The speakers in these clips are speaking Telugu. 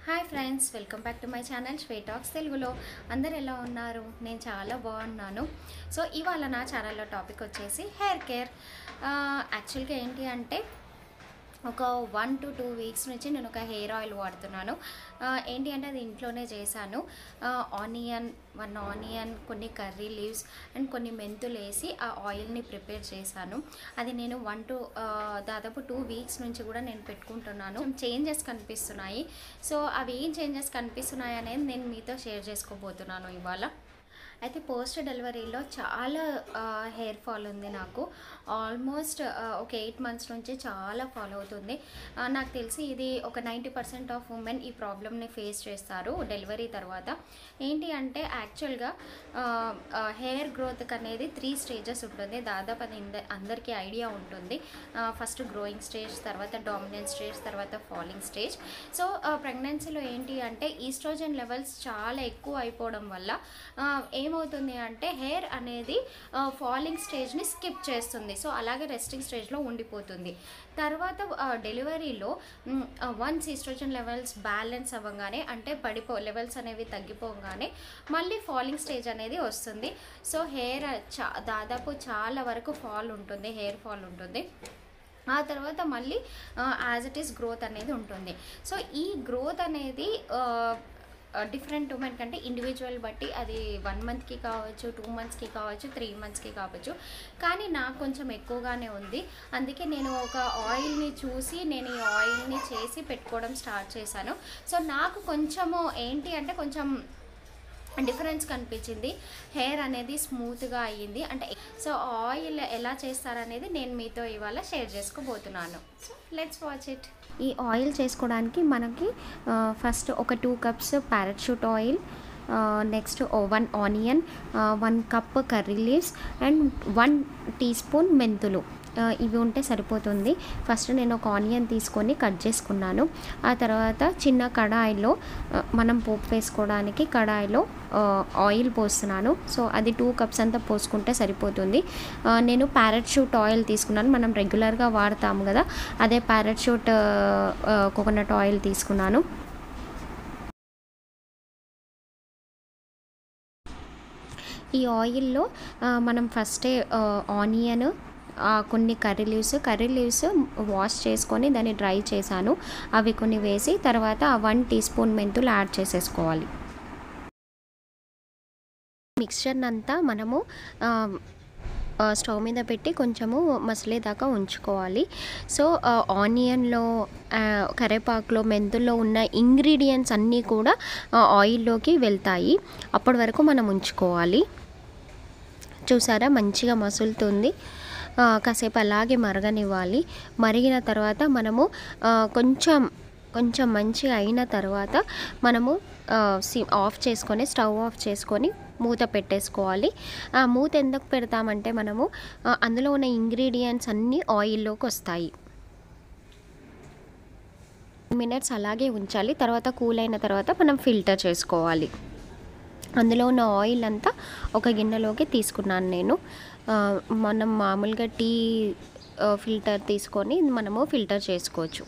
Hi friends welcome back to my channel శ్వే టాక్స్ తెలుగులో అందరు ఎలా ఉన్నారు నేను చాలా బాగున్నాను సో ఇవాళ నా ఛానల్లో టాపిక్ వచ్చేసి హెయిర్ కేర్ యాక్చువల్గా ఏంటి అంటే ఒక వన్ టు టూ వీక్స్ నుంచి నేను ఒక హెయిర్ ఆయిల్ వాడుతున్నాను ఆ, ఏంటి అంటే అది ఇంట్లోనే చేశాను ఆనియన్ వన్ ఆనియన్ కొన్ని కర్రీ లీవ్స్ అండ్ కొన్ని మెంతులు వేసి ఆ ఆయిల్ని ప్రిపేర్ చేశాను అది నేను వన్ టు దాదాపు టూ వీక్స్ నుంచి కూడా నేను పెట్టుకుంటున్నాను చేంజెస్ కనిపిస్తున్నాయి సో అవి ఏం చేంజెస్ కనిపిస్తున్నాయి అనేది నేను మీతో షేర్ చేసుకోబోతున్నాను ఇవాళ అయితే పోస్ట్ డెలివరీలో చాలా హెయిర్ ఫాల్ ఉంది నాకు ఆల్మోస్ట్ ఒక ఎయిట్ మంత్స్ నుంచి చాలా ఫాల్ అవుతుంది ఆ, నాకు తెలిసి ఇది ఒక నైంటీ పర్సెంట్ ఆఫ్ ఉమెన్ ఈ ప్రాబ్లమ్ని ఫేస్ చేస్తారు డెలివరీ తర్వాత ఏంటి అంటే యాక్చువల్గా హెయిర్ గ్రోత్కి అనేది త్రీ స్టేజెస్ ఉంటుంది దాదాపు అది ఇంద- అందరికీ ఐడియా ఉంటుంది ఫస్ట్ గ్రోయింగ్ స్టేజ్ తర్వాత డామినెంట్ స్టేజ్ తర్వాత ఫాలింగ్ స్టేజ్ సో ప్రెగ్నెన్సీలో ఏంటి అంటే ఈస్ట్రోజన్ లెవెల్స్ చాలా ఎక్కువ అయిపోవడం వల్ల ఆ, ఏమవుతుంది అంటే హెయిర్ అనేది ఫాలింగ్ స్టేజ్ని స్కిప్ చేస్తుంది సో అలాగే రెస్టింగ్ స్టేజ్లో ఉండిపోతుంది తర్వాత డెలివరీలో వన్స్ ఈస్ట్రోజన్ లెవెల్స్ బ్యాలెన్స్ అవ్వగానే అంటే పడిపో లెవెల్స్ అనేవి తగ్గిపోగానే మళ్ళీ ఫాలింగ్ స్టేజ్ అనేది వస్తుంది సో హెయిర్ చా దాదాపు చాలా వరకు ఫాల్ ఉంటుంది హెయిర్ ఫాల్ ఉంటుంది ఆ తర్వాత మళ్ళీ యాజ్ ఇట్ ఈస్ గ్రోత్ అనేది ఉంటుంది సో ఈ గ్రోత్ అనేది డిఫరెంట్ ఉమెన్ కంటే ఇండివిజువల్ బట్టి అది వన్ మంత్కి కావచ్చు టూ మంత్స్కి కావచ్చు త్రీ మంత్స్కి కావచ్చు కానీ నాకు కొంచెం ఎక్కువగానే ఉంది అందుకే నేను ఒక ఆయిల్ని చూసి నేను ఈ ఆయిల్ని చేసి పెట్టుకోవడం స్టార్ట్ చేశాను సో నాకు కొంచెము ఏంటి అంటే కొంచెం డిఫరెన్స్ కనిపించింది హెయిర్ అనేది స్మూత్గా అయ్యింది అంటే సో ఆయిల్ ఎలా చేస్తారనేది నేను మీతో ఇవాళ షేర్ చేసుకోబోతున్నాను సో లెట్స్ వాచ్ ఇట్ ఈ ఆయిల్ చేసుకోవడానికి మనకి ఫస్ట్ ఒక two cups Parachute oil next one onion one cup curry leaves and one teaspoon మెంతులు ఆ, ఇవి ఉంటే సరిపోతుంది ఫస్ట్ నేను ఒక ఆనియన్ తీసుకొని కట్ చేసుకున్నాను ఆ తర్వాత చిన్న కడాయిలో ఆ, మనం పోపు వేసుకోవడానికి కడాయిలో ఆ, ఆయిల్ పోస్తున్నాను సో అది టూ కప్స్ అంతా పోసుకుంటే సరిపోతుంది ఆ, నేను ప్యారెట్ షూట్ ఆయిల్ తీసుకున్నాను మనం రెగ్యులర్గా వాడతాము కదా అదే ప్యారెట్ షూట్ కోకోనట్ ఆయిల్ తీసుకున్నాను ఈ ఆయిల్లో ఆ, మనం ఫస్టే ఆ, ఆనియన్ ఆ, కొన్ని curry leaves curry leaves wash చేసుకొని దాన్ని డ్రై చేశాను అవి కొన్ని వేసి తర్వాత ఆ వన్ టీ స్పూన్ మెంతులు యాడ్ చేసేసుకోవాలి మిక్స్చర్ని అంతా మనము ఆ, ఆ, స్టవ్ మీద పెట్టి కొంచెము మసలేదాకా ఉంచుకోవాలి సో ఆ, ఆనియన్లో ఆ, కరివేపాకులో మెంతుల్లో ఉన్న ఇంగ్రీడియంట్స్ అన్నీ కూడా ఆ, ఆయిల్లోకి వెళ్తాయి అప్పటి వరకు మనం ఉంచుకోవాలి చూసారా మంచిగా మసులుతుంది ఆ, కాసేపు అలాగే మరగనివ్వాలి మరిగిన తర్వాత మనము ఆ, కొంచెం కొంచెం మంచిగా అయిన తర్వాత మనము ఆ, సి ఆఫ్ చేసుకొని స్టవ్ ఆఫ్ చేసుకొని మూత పెట్టేసుకోవాలి ఆ మూత ఎందుకు పెడతామంటే మనము ఆ, అందులో ఉన్న ఇంగ్రీడియంట్స్ అన్నీ ఆయిల్లోకి వస్తాయి మినిట్స్ అలాగే ఉంచాలి తర్వాత కూల్ అయిన తర్వాత మనం ఫిల్టర్ చేసుకోవాలి అందులో ఉన్న ఆయిల్ అంతా ఒక గిన్నెలోకి తీసుకున్నాను నేను ఆ, మనం మామూలుగా టీ ఆ, ఫిల్టర్ తీసుకొని మనము ఫిల్టర్ చేసుకోవచ్చు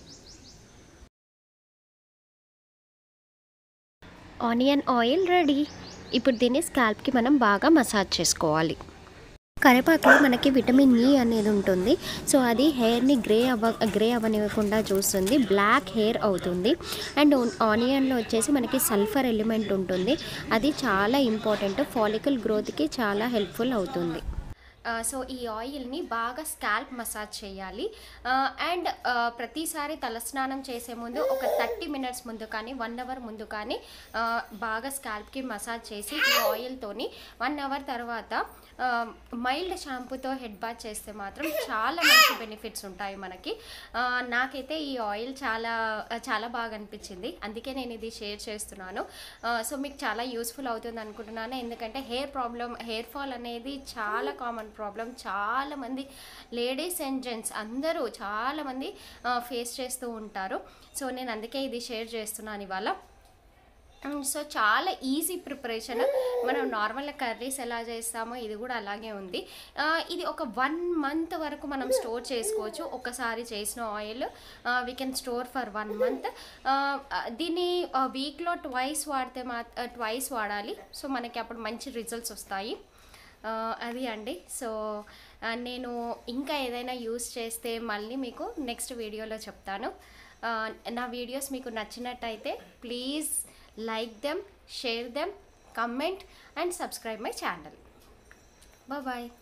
ఆనియన్ ఆయిల్ రెడీ ఇప్పుడు దీన్ని స్కాల్ప్కి మనం బాగా మసాజ్ చేసుకోవాలి కరివేపాకులో మనకి విటమిన్ ఈ అనేది ఉంటుంది సో అది హెయిర్ని గ్రే అవ్వ గ్రే అవ్వనివ్వకుండా చూస్తుంది బ్లాక్ హెయిర్ అవుతుంది అండ్ ఆనియన్లో వచ్చేసి మనకి సల్ఫర్ ఎలిమెంట్ ఉంటుంది అది చాలా ఇంపార్టెంట్ ఫాలికల్ గ్రోత్కి చాలా హెల్ప్ఫుల్ అవుతుంది సో ఈ ఆయిల్ని బాగా స్కాల్ప్ మసాజ్ చేయాలి అండ్ ప్రతిసారి తలస్నానం చేసే ముందు ఒక థర్టీ మినిట్స్ ముందు కానీ వన్ అవర్ ముందు కానీ ఆ, బాగా స్కాల్ప్కి మసాజ్ చేసి ఈ ఆయిల్తోని వన్ అవర్ తర్వాత మైల్డ్ షాంపూతో హెడ్ బాత్ చేస్తే మాత్రం చాలా మంచి బెనిఫిట్స్ ఉంటాయి మనకి ఆ, నాకైతే ఈ ఆయిల్ చాలా చాలా బాగా అనిపించింది అందుకే నేను ఇది షేర్ చేస్తున్నాను సో మీకు చాలా యూస్ఫుల్ అవుతుంది అనుకుంటున్నాను ఎందుకంటే హెయిర్ ప్రాబ్లం హెయిర్ ఫాల్ అనేది చాలా కామన్ ప్రాబ్లం చాలామంది లేడీస్ అండ్ జెంట్స్ అందరూ చాలామంది ఫేస్ చేస్తూ ఉంటారు సో నేను అందుకే ఇది షేర్ చేస్తున్నాను ఇవాళ సో చాలా ఈజీ ప్రిపరేషన్ మనం నార్మల్గా కర్రీస్ ఎలా చేస్తామో ఇది కూడా అలాగే ఉంది ఆ, ఇది ఒక వన్ మంత్ వరకు మనం స్టోర్ చేసుకోవచ్చు ఒకసారి చేసిన oil we can store for one month దీన్ని వీక్లో ట్వైస్ వాడితే మా ట్వైస్ వాడాలి సో మనకి అప్పుడు మంచి రిజల్ట్స్ వస్తాయి ఆ, అది అండి సో ఆ, నేను ఇంకా ఏదైనా యూస్ చేస్తే మళ్ళీ మీకు నెక్స్ట్ వీడియోలో చెప్తాను ఆ, నా వీడియోస్ మీకు నచ్చినట్టయితే please like them, share them, comment and subscribe my channel. Bye bye.